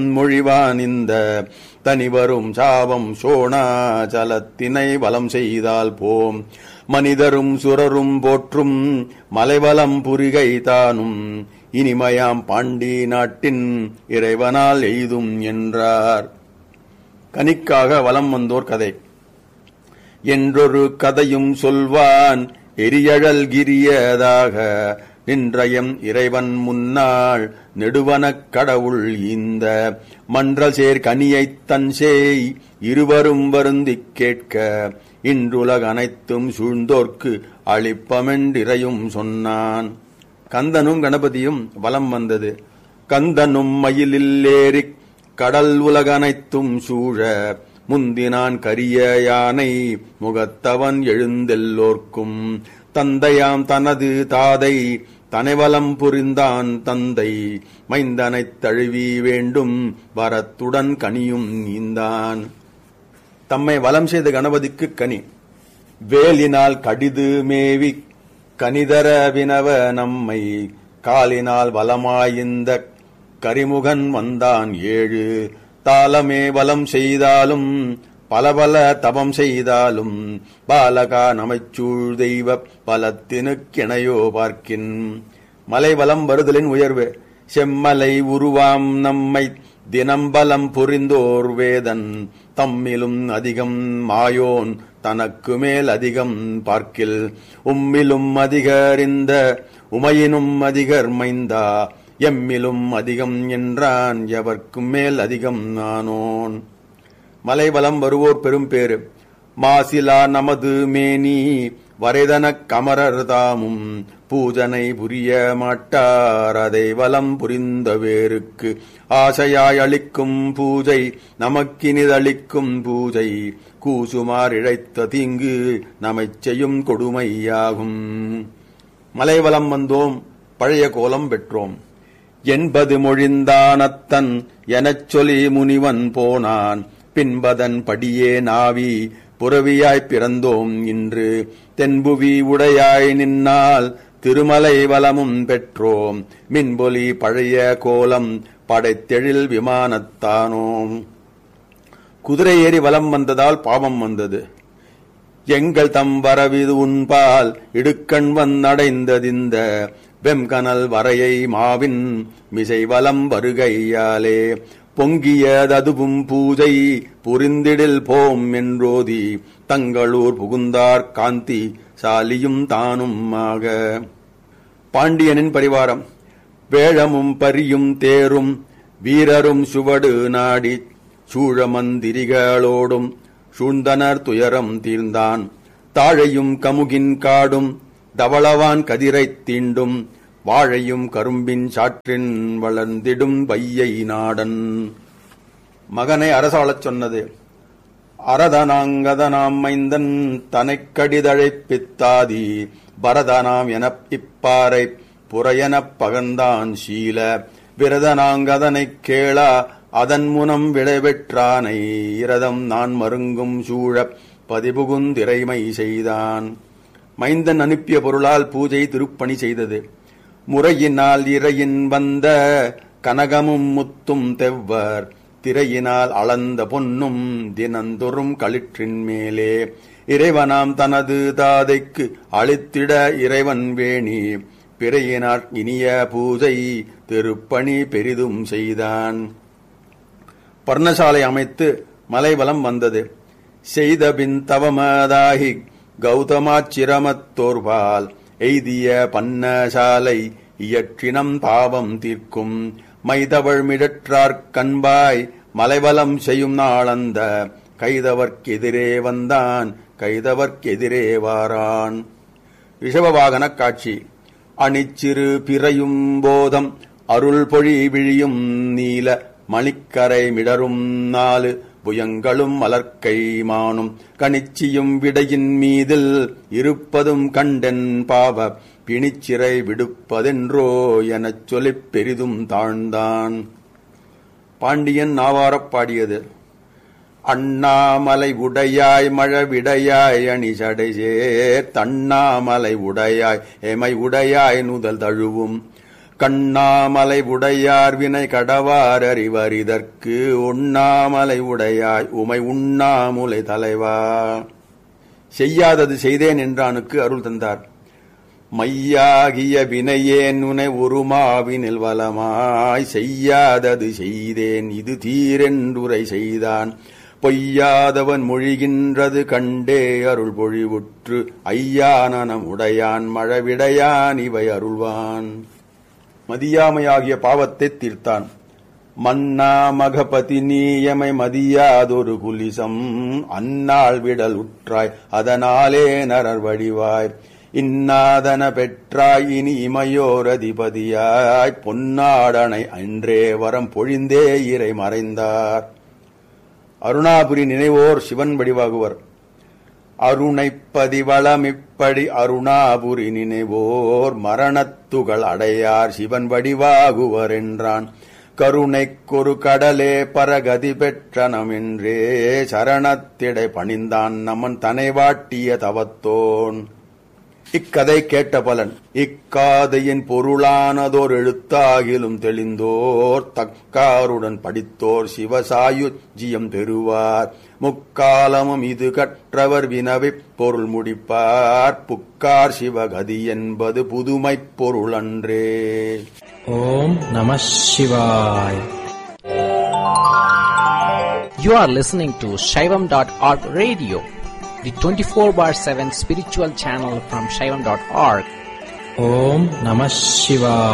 மொழிவான் இந்த தனிவரும் சாபம் சோணாச்சலத்தினை வலம் செய்தால் போம் மனிதரும் சுரரும் போற்றும் மலைவலம் புரிகை தானும் இனிமயாம் பாண்டி நாட்டின் இறைவனால் எய்தும் என்றார் கனிக்காக வலம் வந்தோர் கதை என்றொரு கதையும் சொல்வான் எரியழல் கிரியதாக நின்றயம் இறைவன் முன்னாள் நெடுவனக் கடவுள் இந்த மன்றல் சேர் கனியைத் தன் சேய் இருவரும் வருந்திக் கேட்க இன்றுலக அனைத்தும் சூழ்ந்தோர்க்கு அளிப்பமென்றிரையும் சொன்னான் கந்தனும் கணபதியும் வலம் வந்தது கந்தனும் மயிலில் ஏறிக் கடல் உலகனைத்தும் சூழ முந்தினான் கரிய யானை முகத்தவன் எழுந்தெல்லோர்க்கும் தந்தையாம் தனது தாதை தனைவலம் புரிந்தான் தந்தை மைந்தனைத் தழுவி வேண்டும் வரத்துடன் கனியும் நீந்தான் தம்மை வலம் செய்த கணபதிக்கு கனி வேலினால் கடிது மேவி கனிதர வினவ நம்மை காலினால் வலமாயிந்த கரிமுகன் வந்தான் ஏழு தாளமே வலம் செய்தாலும் பல பல தபம் செய்தாலும் பாலகா நமைச்சூழ் தெய்வ பலத்தினுக்கிணையோ பார்க்கின் மலை வலம் வருதலின் உயர்வு செம்மலை உருவாம் நம்மை தினம் பலம் புரிந்தோர் வேதன் தம்மிலும் அதிகம் மாயோன் தனக்கு மேல் அதிகம் பார்க்கில் உம்மிலும் அதிகறிந்த உமையினும் அதிகர் மைந்தா எம்மிலும் அதிகம் என்றான் எவர்க்கும் மேல் அதிகம் நானோன் மலைவலம் வருவோர் பெரும் பேரு மாசிலா நமது மேனி வரைதனக் கமரர் தாமும் பூஜனை புரிய மாட்டார் அதை வலம் புரிந்த வேருக்கு ஆசையாய் அளிக்கும் பூஜை நமக்கினிதளிக்கும் பூஜை கூசுமார் இழைத்த தீங்கு நமைச் செய்யும் கொடுமையாகும் மலைவலம் வந்தோம் பழைய கோலம் பெற்றோம் என்பது மொழிந்தானத்தன் எனச் சொல்லி முனிவன் போனான் பின்பதன் படியே நாவி புறவியாய்ப் பிறந்தோம் இன்று தென்புவி உடையாய் நின்னால் திருமலை வலமும் பெற்றோம் மின்பொலி பழைய கோலம் படைத்தெழில் விமானத்தானோம் குதிரை ஏறி வலம் வந்ததால் பாவம் வந்தது எங்கள் தம் வரவிது உன்பால் இடுக்கண் வந்தடைந்ததிந்த வெம்கனல் வரையை மாவின் மிசை வலம் வருகையாலே பொங்கியததுவும் பூஜை புரிந்திடில் போம் என்றோதி தங்களூர் புகுந்தார் காந்தி சாலியும் தானும் ஆக பாண்டியனின் பரிவாரம் வேழமும் பரியும் தேரும் வீரரும் சுவடு நாடி சூழமந்திரிகளோடும் சூழ்ந்தனர் துயரம் தீர்ந்தான் தாழையும் கமுகின் காடும் தவளவான் கதிரைத் தீண்டும் வாழையும் கரும்பின் சாற்றின் வளர்ந்திடும் வையை நாடன் மகனை அரசாளச் சொன்னது அரதனாங்கதனாம் மைந்தன் தனைக் கடிதழைப்பித்தாதி பரதனாம் எனப் இப்பாரை புறையெனப் பகர்ந்தான் சீல விரதனாங்கதனைக் கேளா அதன் முனம் விளைவெற்றானை இரதம் நான் மருங்கும் சூழப் பதிபுகுந்திரைமை செய்தான் மைந்தன் அனுப்பிய பொருளால் பூஜை திருப்பணி செய்தது முறையினால் இறையின் வந்த கனகமும் முத்தும் தெவ்வர் திரையினால் அளந்த பொன்னும் தினந்தொறும் களிற்றின் மேலே இறைவனாம் தனது தாதைக்கு அளித்திட இறைவன் வேணி பிறையினார் இனிய பூஜை திருப்பணி பெரிதும் செய்தான் பர்ணசாலை அமைத்து மலைவலம் வந்தது செய்தபின் தவமதாகி கௌதமாச்சிரமத்தோர்பால் எய்திய பன்னசாலை இயற்றினம் பாவம் தீர்க்கும் மைதவள் மிடற்றார்க் கண்பாய் மலைவலம் செய்யும் நாளந்த கைதவர்க்கெதிரே வந்தான் கைதவர்க்கெதிரே வாரான் ரிஷபவாகனக் காட்சி அணிச்சிறு பிறையும் போதம் அருள் பொழி விழியும் நீல மணிக்கரை மிடரும் நாலு புயங்களும் மலர்க்கை மானும் கணிச்சியும் விடையின் மீதில் இருப்பதும் கண்டென் பாவ பிணிச்சிறை விடுப்பதென்றோ எனச் சொல்லிப் பெரிதும் தாழ்ந்தான் பாண்டியன் நாவாரப் பாடியது அண்ணாமலை உடையாய் மழவிடையாய் அணிசடை சேர் தண்ணாமலை உடையாய் எமை உடையாய் நுதல் தழுவும் கண்ணாமலை உடையார் வினை கடவார் அறிவரிதற்கு உண்ணாமலை உடையாய் உமை உண்ணாமுலை தலைவா செய்யாதது செய்தேன் என்றானுக்கு அருள் தந்தார் மையாகிய வினையேன் உனை உருமாவினில் வலமாய் செய்யாதது செய்தேன் இது தீரென்றுரை செய்தான் பொய்யாதவன் மொழிகின்றது கண்டே அருள் பொழிவுற்று ஐயானனம் உடையான் மழவிடையான் இவை அருள்வான் மதியாமையாகிய பாவத்தை தீர்த்தான் மன்னா மகபதி நீயமை மதியாதொரு குலிசம் அந்நாள் விடல் உற்றாய் அதனாலே நரர் வடிவாய் இன்னாதன பெற்றாய் இனி இமையோர் அதிபதியாய் பொன்னாடனை அன்றே வரம் பொழிந்தே இறை மறைந்தார் அருணாபுரி நினைவோர் சிவன் வடிவாகுவர் அருணைப்பதி வளமிப்படி அருணாபுரி நினைவோர் மரணத்துகள் அடையார் சிவன் வடிவாகுவர் என்றான் கருணைக்கொரு கடலே பரகதி பெற்றனமென்றே சரணத்திடை பணிந்தான் நமன் தனை வாட்டிய தவத்தோன் இக்கதை கேட்ட பலன் இக்காதையின் பொருளானதோர் எழுத்தாகிலும் தெளிந்தோர் தக்காருடன் படித்தோர் சிவசாயுஜியம் பெறுவார் முக்காலமும் இது கற்றவர் வினவிப் பொருள் முடிப்பார் புக்கார் சிவகதி என்பது புதுமைப் பொருள் அன்றே ஓம் நம சிவாய் You are listening to Shaivam.org radio, the 24 bar 7 spiritual channel from Shaivam.org. ஓம் நம சிவாய்